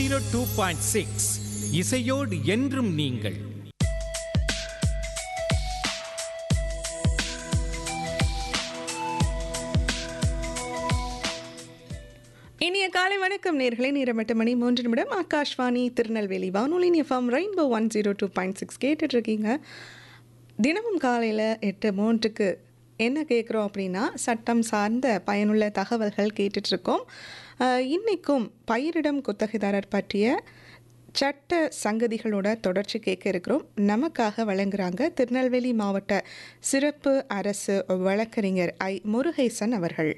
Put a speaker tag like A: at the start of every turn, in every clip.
A: zero two point six இசையோடு என்றும் நீங்கள்
B: இனிய காலை வணக்கம் நேர்களை நேரம் எட்டு மணி மூன்று நிமிடம் ஆகாஷ்வாணி திருநெல்வேலி வானொலி FM rainbow one zero two point six கேட்டுட்ருக்கீங்க தினமும் காலையில் எட்டு மூன்றுக்கு என்ன கேட்குறோம் அப்படின்னா சட்டம் சார்ந்த பயனுள்ள தகவல்கள் கேட்டுட்ருக்கோம் அஹ், இன்னைக்கும் பயிரிடம் குத்தகைதாரர் பற்றிய சட்ட சங்கதிகளோட தொடர்ச்சி கேட்க இருக்கிறோம் நமக்காக வழங்குறாங்க திருநெல்வேலி மாவட்ட சிறப்பு அரசு வழக்கறிஞர் ஐ முருகேசன் அவர்கள்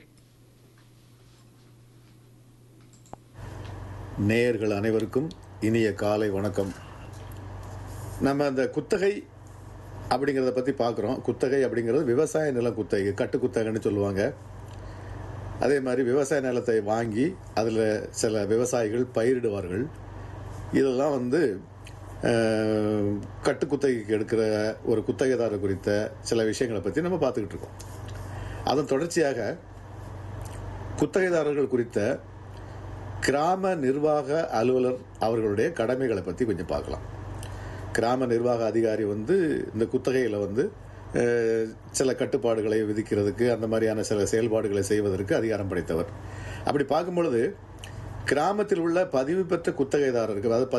C: நேயர்கள் அனைவருக்கும் இனிய காலை வணக்கம் நம்ம அந்த குத்தகை அப்படிங்கிறத பற்றி பார்க்குறோம் குத்தகை அப்படிங்கிறது விவசாய நிலம் குத்தகை கட்டு குத்தகைன்னு சொல்லுவாங்க அதே மாதிரி விவசாய நிலத்தை வாங்கி அதில் சில விவசாயிகள் பயிரிடுவார்கள் இதெல்லாம் வந்து அஹ், கட்டு குத்தகைக்கு எடுக்கிற ஒரு குத்தகைதாரர் குறித்த சில விஷயங்களை பற்றி நம்ம பார்த்துக்கிட்டு இருக்கோம் அதன் தொடர்ச்சியாக குத்தகைதாரர்கள் குறித்த கிராம நிர்வாக அலுவலர் அவர்களுடைய கடமைகளை பற்றி கொஞ்சம் பார்க்கலாம் கிராம நிர்வாக அதிகாரி வந்து இந்த குத்தகையில் வந்து அஹ், சில கட்டுப்பாடுகளை விதிக்கிறதுக்கு அந்த மாதிரியான சில செயல்பாடுகளை செய்வதற்கு அதிகாரம் படைத்தவர் அப்படி பார்க்கும் பொழுது கிராமத்தில் உள்ள பதிவு பெற்ற குத்தகைதாரருக்கு அதாவது